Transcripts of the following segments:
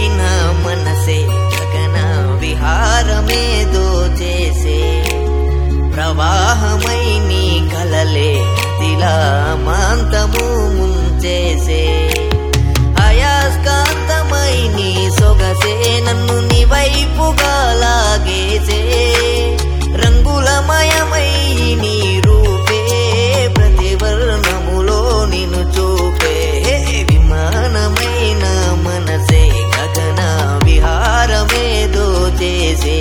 నా మనసే గగన విహారమేదో చేసే ప్రవాహమై నీ కలలే నదిలా మాంతము ముంచేసే అయాస్కాంతమై నీ సొగసే నన్ను నీ వైపుగా లాగేసే రంగులమయమై నీ రూపే ప్రతివర్ణములో నిన్ను చూపే విమానమైన మనసే గగన విహారమేదో చేసే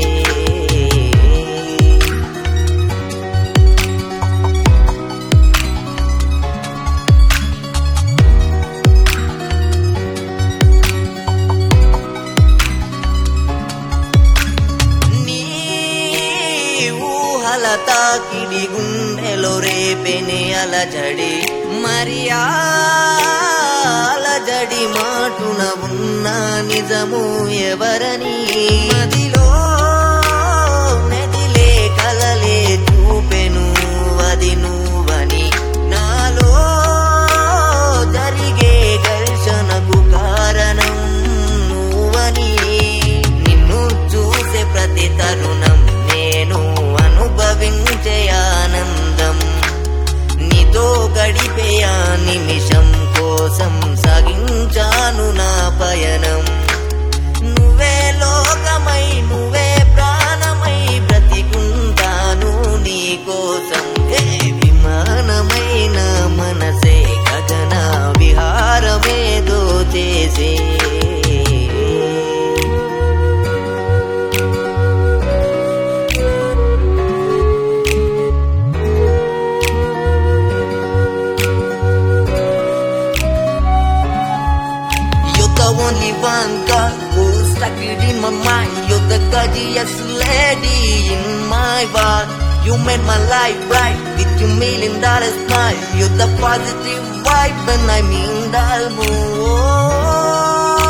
నీ ఊహల తాకిడి గుండెలో రేపెనే అలజడి మరి ఆ అలజడి మాటున ఉన్న నిజము ఎవరని మదిలో నదిలే కలలే చూపెను అది నువ్వని నాలో జరిగే ఘర్షణకు కారణం నువ్వని నిన్ను చూసే ప్రతి తరుణం నేను అనుభవించే ఆనందం నీతో గడిపే ఆ నిమిషం కోసం సాగించాను నా పయనం నువ్వే లోకమై నువ్వే ప్రాణమై బ్రతికుంటాను నీ కోసం హే విమానమైన మనసే గగన విహారమేదో చేసే You're the only one girl who's stuck it in my mind. You're the gorgeous lady in my world. You made my life bright with your million dollar smile. You're the positive vibe when I'm in the mood.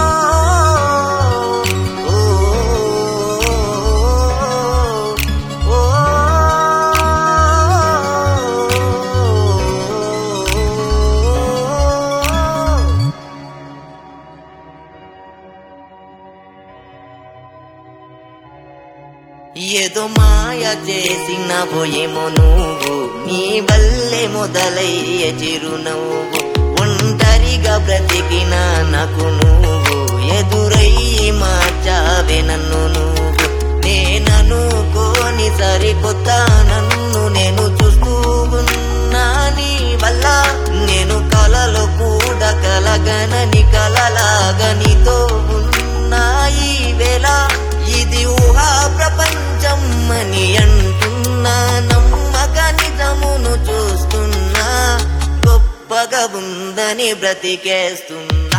ఏదో మాయ చేసిన పోయేమో నువ్వు నీ వల్లే మొదలయ్యే చిరునవ్వు ఒంటరిగా బ్రతికిన నాకు నువ్వు ఎదురై మార్చావే నన్ను నువ్వు నేననుకోని సరికొత్త నన్ను నేను చూస్తూ ఉన్నా నీ వల్ల నేను కలలో కూడా కలగనని కలలాగా నీతో ఉన్నా ఈ వేళ ఇది ఊహా ప్రపంచం అని అంటున్నా నమ్మక నిజమును చూస్తున్నా గొప్పగా ఉందని బ్రతికేస్తున్నా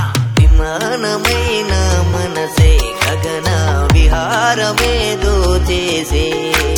విమానమైన మనసే గగన విహారమేదో చేసే